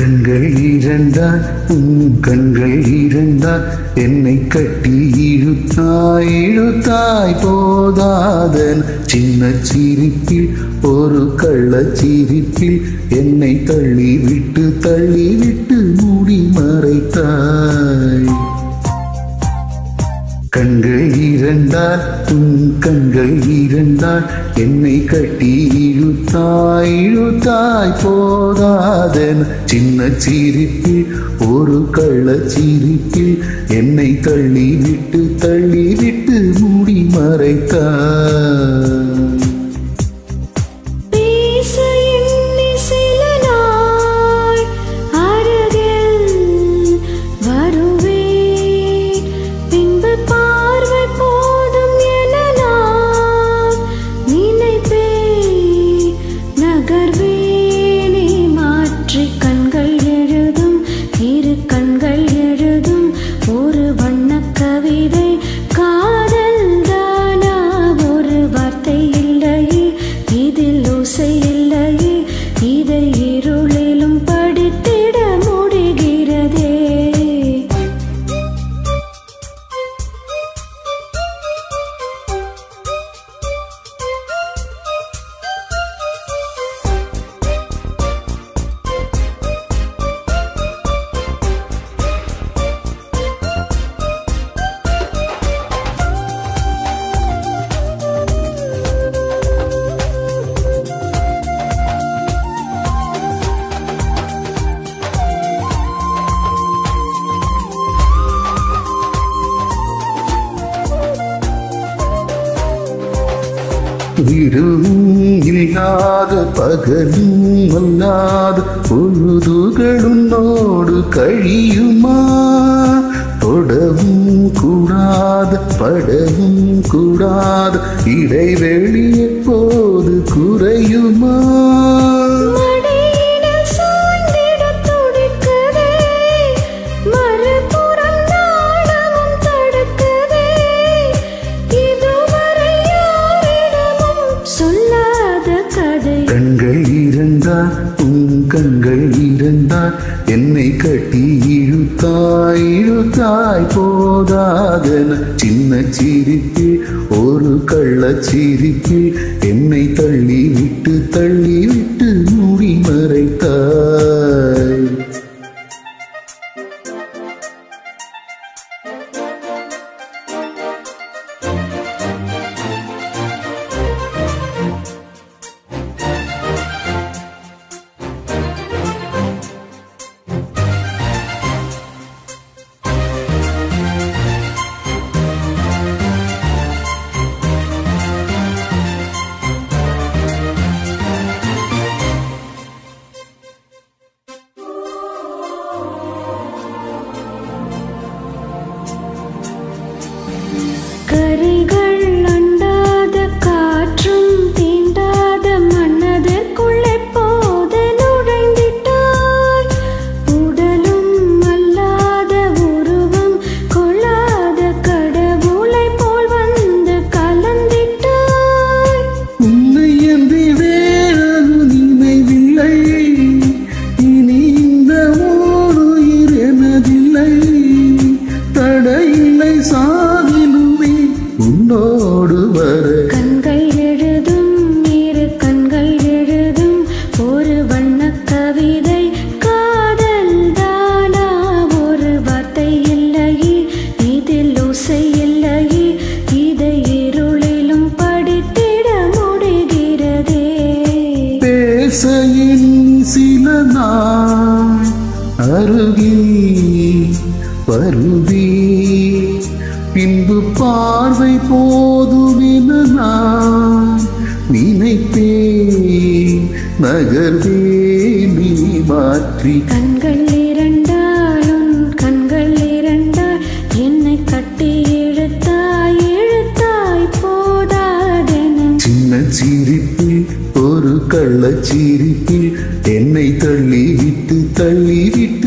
கண்கள் இரண்டால் உன் கண்கள் இரண்டால் என்னை கட்டி இழுத்தாய் இழுத்தாய் போதாதன் சின்ன சிரிப்பில் ஒரு கள்ள சிரிப்பில் என்னை தள்ளி விட்டு தள்ளி விட்டு மூடி மறைத்தாய் கண்கள் இரண்டால் உன் கண்கள் இரண்டால் என்னை கட்டி இழுத்தாய் இழுத்தாய் போதாதன் சின்ன சிரிப்பில் ஒரு கள்ள சிரிப்பில் என்னை தள்ளி விட்டு தள்ளி விட்டு மூடி மறைத்தாய் பேச எண்ணி சில நாள் அருகில் வருவேன். பின்பு பார்வை போதும் என நான் நினைப்பேன். நகர்வேனே மாற்றி கண்கள் எழுதும் இரு கண்கள் எழுதும் ஒரு வண்ணக் கவிதை காதல் தானா ஒரு வார்த்தை இல்லையே இதில் ஓசை இல்லையே இதை இருளிலும் படித்திட முடிகிறதே இரவும் இல்லாத பகலும் அல்லாத பொழுதுகளுன்னோடு கழியுமா தொடவும் கூடாத படவும் கூடாத இடைவெளி எப்போது குறையுமா மடியினில் சாய்ந்திடத் துடிக்குதே, மறுபுறம் நாணமும் தடுக்குதே. இதுவரை யாரிடமும் சொல்லாத கதை கண்கள் இருந்தால் உன் கண்கள் இருந்தால் என்னை கட்டி இழுத்தாய் இழுத்தாய் போதாதன சின்ன சிரிப்பில் ஒரு கள்ள சிரிப்பில் என்னை தள்ளி விட்டு தள்ளி விட்டு மூடி மறைத்தாய் கரைகள் அண்டாத காற்றும் தீண்டாத மனதிற்குள்ளே போது நுழைந்திட்டாய் உடலும் அல்லாத உருவம் கொள்ளாத கடவுளை போல் வந்து கலந்திட்டாய் உன்னை என்று வேறு நினைவில்லை இனி இந்த ஓருயிர் எனதில்லை தடையில்லை சாதிலுமே உன்னோடு வர கண்கள் எழுதும் இரு கண்கள் எழுதும் ஒரு வண்ணக் கவிதை காதல் தானா ஒரு வார்த்தை இல்லையே இதில் ஓசை இல்லையே இதை இருளிலும் படித்திட முடிகிறதே பேச என் சில நாள் அருகில் வருவே பின்பு பார்வை போதுமென நான் நினைப்பேன் நகர்வே நீ மாற்றி கண்கள் இரண்டாலும் கண்கள் இரண்டால் என்னை கட்டி இழுத்தாய் இழுத்தாய் போதாதென சின்ன சிரிப்பில் ஒரு கள்ளச்சிரிப்பில் என்னை தள்ளி விட்டு தள்ளி விட்டு